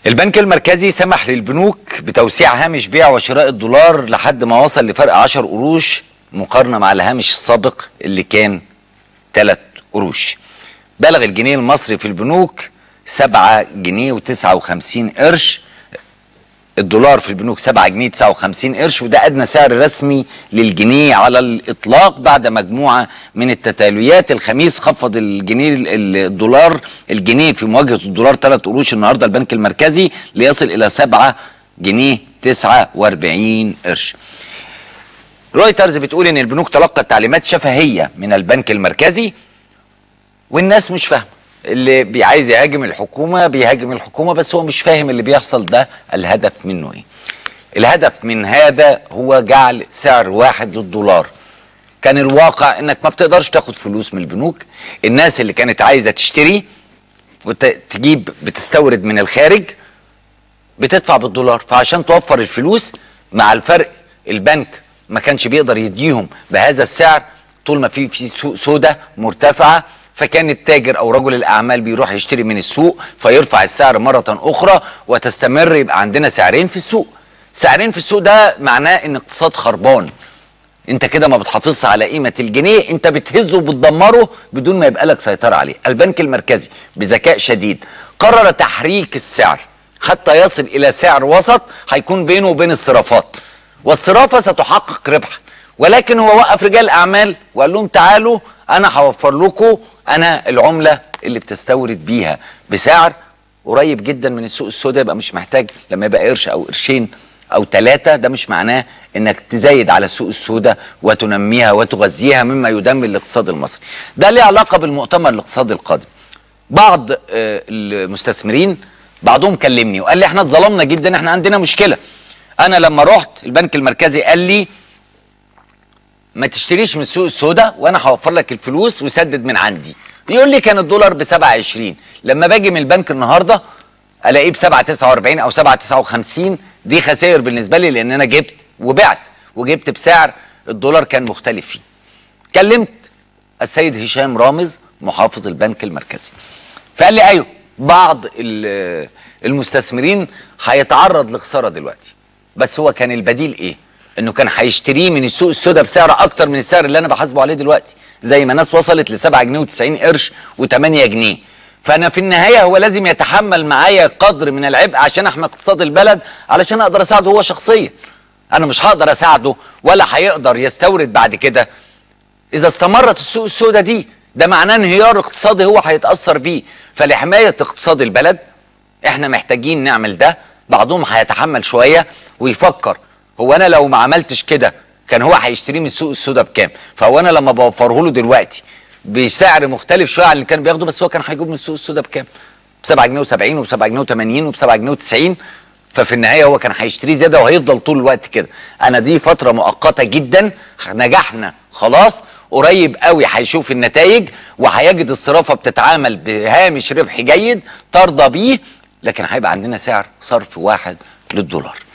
البنك المركزي سمح للبنوك بتوسيع هامش بيع وشراء الدولار لحد ما وصل لفرق 10 قروش مقارنة مع الهامش السابق اللي كان 3 قروش بلغ الجنيه المصري في البنوك 7 جنيه و59 قرش الدولار في البنوك 7 جنيه 59 قرش وده ادنى سعر رسمي للجنيه على الاطلاق بعد مجموعه من التتاليات الخميس خفض الجنيه الدولار الجنيه في مواجهه الدولار 3 قروش النهارده البنك المركزي ليصل الى 7 جنيه 49 قرش رويترز بتقول ان البنوك تلقت تعليمات شفهيه من البنك المركزي والناس مش فاهمه اللي بيعايز يهاجم الحكومه بيهاجم الحكومه بس هو مش فاهم اللي بيحصل ده الهدف منه ايه الهدف من هذا هو جعل سعر واحد للدولار كان الواقع انك ما بتقدرش تاخد فلوس من البنوك الناس اللي كانت عايزه تشتري وتجيب بتستورد من الخارج بتدفع بالدولار فعشان توفر الفلوس مع الفرق البنك ما كانش بيقدر يديهم بهذا السعر طول ما في في سوق سودا مرتفعه فكان التاجر او رجل الاعمال بيروح يشتري من السوق فيرفع السعر مره اخرى وتستمر يبقى عندنا سعرين في السوق سعرين في السوق ده معناه ان اقتصاد خربان انت كده ما بتحافظش على قيمه الجنيه انت بتهزه وبتدمره بدون ما يبقى لك سيطره عليه البنك المركزي بذكاء شديد قرر تحريك السعر حتى يصل الى سعر وسط هيكون بينه وبين الصرافات والصرافه ستحقق ربحا ولكن هو وقف رجال اعمال وقال لهم تعالوا انا هوفر لكم انا العمله اللي بتستورد بيها بسعر قريب جدا من السوق السوداء يبقى مش محتاج لما يبقى قرش او قرشين او ثلاثه ده مش معناه انك تزايد على السوق السوداء وتنميها وتغذيها مما يدمر الاقتصاد المصري ده ليه علاقه بالمؤتمر الاقتصادي القادم بعض المستثمرين بعضهم كلمني وقال لي احنا اتظلمنا جدا احنا عندنا مشكله انا لما رحت البنك المركزي قال لي ما تشتريش من السوق السوداء وانا هوفر لك الفلوس وسدد من عندي يقول لي كان الدولار ب 27 لما باجي من البنك النهارده الاقيه ب 749 او 759 دي خسائر بالنسبه لي لان انا جبت وبعت وجبت بسعر الدولار كان مختلف فيه كلمت السيد هشام رامز محافظ البنك المركزي فقال لي ايوه بعض المستثمرين هيتعرض لخساره دلوقتي بس هو كان البديل ايه انه كان هيشتريه من السوق السوداء بسعر اكتر من السعر اللي انا بحاسبه عليه دلوقتي زي ما ناس وصلت ل 7 جنيه و90 قرش و8 جنيه فانا في النهايه هو لازم يتحمل معايا قدر من العبء عشان احمي اقتصاد البلد علشان اقدر اساعده هو شخصيا انا مش هقدر اساعده ولا هيقدر يستورد بعد كده اذا استمرت السوق السوداء دي ده معناه انهيار اقتصادي هو هيتاثر بيه فلحمايه اقتصاد البلد احنا محتاجين نعمل ده بعضهم هيتحمل شويه ويفكر هو انا لو ما عملتش كده كان هو هيشتريه من السوق السوداء بكام فهو انا لما بوفره له دلوقتي بسعر مختلف شويه عن اللي كان بياخده بس هو كان هيجيب من السوق السوداء بكام ب 7 جنيه و70 وب 7 جنيه و80 وب 7 جنيه و90 ففي النهايه هو كان هيشتريه زياده وهيفضل طول الوقت كده انا دي فتره مؤقته جدا نجحنا خلاص قريب قوي هيشوف النتائج وهيجد الصرافه بتتعامل بهامش ربح جيد ترضى بيه لكن هيبقى عندنا سعر صرف واحد للدولار